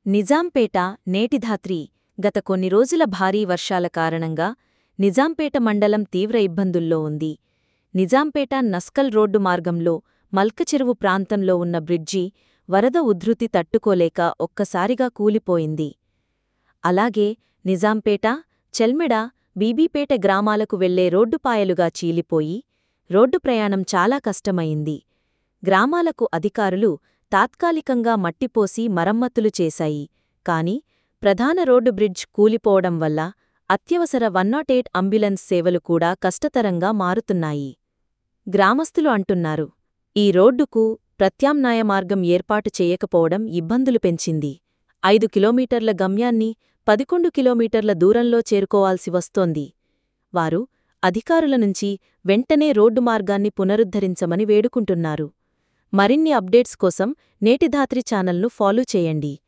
నిజాంపేట నేటిధాత్రి గత కొన్ని రోజుల భారీ వర్షాల కారణంగా నిజాంపేట మండలం తీవ్ర ఇబ్బందుల్లో ఉంది నిజాంపేట నస్కల్ రోడ్డు మార్గంలో మల్కచెరువు ప్రాంతంలో ఉన్న బ్రిడ్జి వరద ఉధృతి తట్టుకోలేక ఒక్కసారిగా కూలిపోయింది అలాగే నిజాంపేట చెల్మెడ బీబీపేట గ్రామాలకు వెళ్లే రోడ్డుపాయలుగా చీలిపోయి రోడ్డు ప్రయాణం చాలా కష్టమైంది గ్రామాలకు అధికారులు తాత్కాలికంగా మట్టిపోసి మరమ్మతులు చేశాయి కాని ప్రధాన రోడ్డు బ్రిడ్జ్ కూలిపోవడం వల్ల అత్యవసర వన్నాటేట్ అంబులెన్స్ సేవలు కూడా కష్టతరంగా మారుతున్నాయి గ్రామస్తులు అంటున్నారు ఈ రోడ్డుకు ప్రత్యామ్నాయ మార్గం ఏర్పాటు చేయకపోవడం ఇబ్బందులు పెంచింది ఐదు కిలోమీటర్ల గమ్యాన్ని పదకొండు కిలోమీటర్ల దూరంలో చేరుకోవాల్సి వస్తోంది వారు అధికారుల నుంచి వెంటనే రోడ్డు మార్గాన్ని పునరుద్ధరించమని వేడుకుంటున్నారు మరిన్ని అప్డేట్స్ కోసం నేటిధాత్రి ఛానల్ను ఫాలో చేయండి